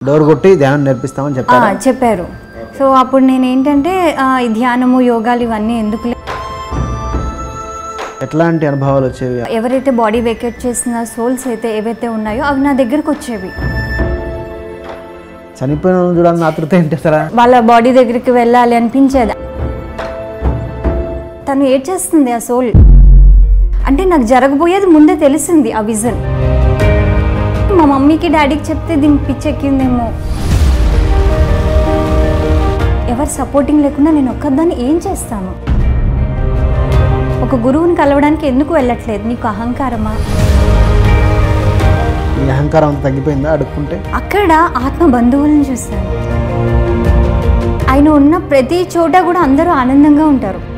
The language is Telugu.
డోర్ కొట్టి ధ్యానం నేర్పిస్తామని ఆ, చెప్పారు చెప్పారు సో అప్పుడు నేను ఏంటంటే ఆ, ఈ ధ్యానము యోగాలు ఇవన్నీ ఎందుకు ఎట్లాంటి అనుభవాలు వచ్చేవి ఎవరైతే బాడీ వెకేట్ చేసిన సోల్స్ అయితే ఏవైతే ఉన్నాయో అవి నా దగ్గరకు వచ్చేవి చనిపోయిన వాళ్ళని చూడాలని ఆతృత ఏంటి అసలు వాళ్ళ బాడీ దగ్గరికి వెళ్ళాలి అనిపించేది తను ఏడ్చేస్తుంది ఆ సోల్ అంటే నాకు జరగబోయేది ముందే తెలిసింది ఆ విజన్ మా మమ్మీకి డాడీకి చెప్తే దీనికి పిచ్చెక్కిందేమో ఎవరు సపోర్టింగ్ లేకుండా నేను ఒక్కదాన్ని ఏం చేస్తాను ఒక గురువుని కలవడానికి ఎందుకు వెళ్ళట్లేదు నీకు అహంకారమా ఈ అహంకారం అంతా తగ్గిపోయిందా అడుక్కుంటే అక్కడ ఆత్మ బంధువులను చూశాను ఆయన ఉన్న ప్రతి చోట కూడా అందరూ ఆనందంగా ఉంటారు